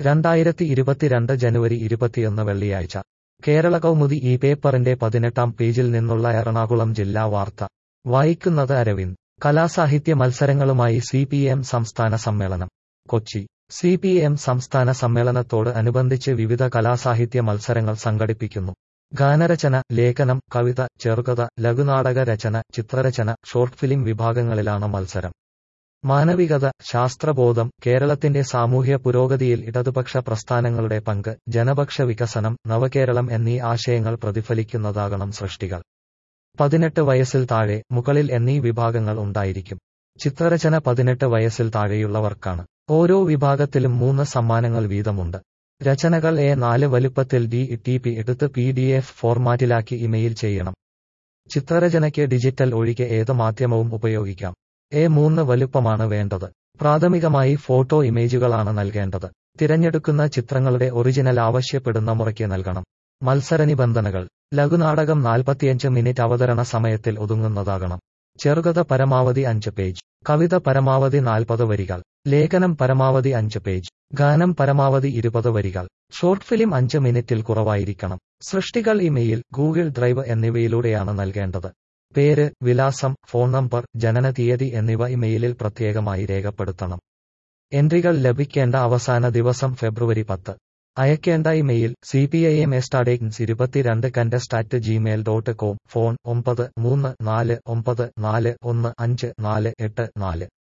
രണ്ടായിരത്തി ഇരുപത്തിരണ്ട് ജനുവരി ഇരുപത്തിയൊന്ന് വെള്ളിയാഴ്ച കേരള കൗമുദി ഈ പേപ്പറിന്റെ പതിനെട്ടാം പേജിൽ നിന്നുള്ള എറണാകുളം ജില്ലാ വാർത്ത വായിക്കുന്നത് അരവിന്ദ് കലാസാഹിത്യ മത്സരങ്ങളുമായി സി പി എം സംസ്ഥാന സമ്മേളനം കൊച്ചി സി പി എം സംസ്ഥാന സമ്മേളനത്തോട് അനുബന്ധിച്ച് വിവിധ കലാസാഹിത്യ മത്സരങ്ങൾ സംഘടിപ്പിക്കുന്നു ഗാനരചന ലേഖനം കവിത ചെറുകഥ ലഘുനാടക രചന ചിത്രരചന ഷോർട്ട് ഫിലിം വിഭാഗങ്ങളിലാണ് മത്സരം മാനവികത ശാസ്ത്രബോധം കേരളത്തിന്റെ സാമൂഹ്യ പുരോഗതിയിൽ ഇടതുപക്ഷ പ്രസ്ഥാനങ്ങളുടെ പങ്ക് ജനപക്ഷ വികസനം നവകേരളം എന്നീ ആശയങ്ങൾ പ്രതിഫലിക്കുന്നതാകണം സൃഷ്ടികൾ പതിനെട്ട് വയസ്സിൽ താഴെ മുകളിൽ എന്നീ വിഭാഗങ്ങൾ ഉണ്ടായിരിക്കും ചിത്രരചന പതിനെട്ട് വയസ്സിൽ താഴെയുള്ളവർക്കാണ് ഓരോ വിഭാഗത്തിലും മൂന്ന് സമ്മാനങ്ങൾ വീതമുണ്ട് രചനകൾ എ നാല് വലുപ്പത്തിൽ ഡി ടി പി എടുത്ത് പി ഡി എഫ് ഫോർമാറ്റിലാക്കി ഇമെയിൽ ചെയ്യണം ചിത്രരചനയ്ക്ക് ഡിജിറ്റൽ ഒഴികെ ഏത് മാധ്യമവും ഉപയോഗിക്കാം എ മൂന്ന് വലുപ്പമാണ് വേണ്ടത് പ്രാഥമികമായി ഫോട്ടോ ഇമേജുകളാണ് നൽകേണ്ടത് തിരഞ്ഞെടുക്കുന്ന ചിത്രങ്ങളുടെ ഒറിജിനൽ ആവശ്യപ്പെടുന്ന മുറയ്ക്ക് നൽകണം മത്സര നിബന്ധനകൾ ലഘുനാടകം നാൽപ്പത്തിയഞ്ച് മിനിറ്റ് അവതരണ സമയത്തിൽ ഒതുങ്ങുന്നതാകണം ചെറുകഥ പരമാവധി അഞ്ച് പേജ് കവിത പരമാവധി നാൽപ്പത് വരികൾ ലേഖനം പരമാവധി അഞ്ച് പേജ് ഗാനം പരമാവധി ഇരുപത് വരികൾ ഷോർട്ട് ഫിലിം അഞ്ച് മിനിറ്റിൽ കുറവായിരിക്കണം സൃഷ്ടികൾ ഇമെയിൽ ഗൂഗിൾ ഡ്രൈവ് എന്നിവയിലൂടെയാണ് നൽകേണ്ടത് പേര് വിലാസം ഫോൺ നമ്പർ ജനന തീയതി എന്നിവ ഇമെയിലിൽ പ്രത്യേകമായി രേഖപ്പെടുത്തണം എൻട്രികൾ ലഭിക്കേണ്ട അവസാന ദിവസം ഫെബ്രുവരി പത്ത് അയക്കേണ്ട email C P I M എസ്റ്റാഡേക്സ് ഇരുപത്തിരണ്ട് contest at Gmail dot com phone ഒമ്പത് മൂന്ന് നാല് ഒമ്പത് നാല് ഒന്ന് അഞ്ച് നാല് എട്ട് നാല്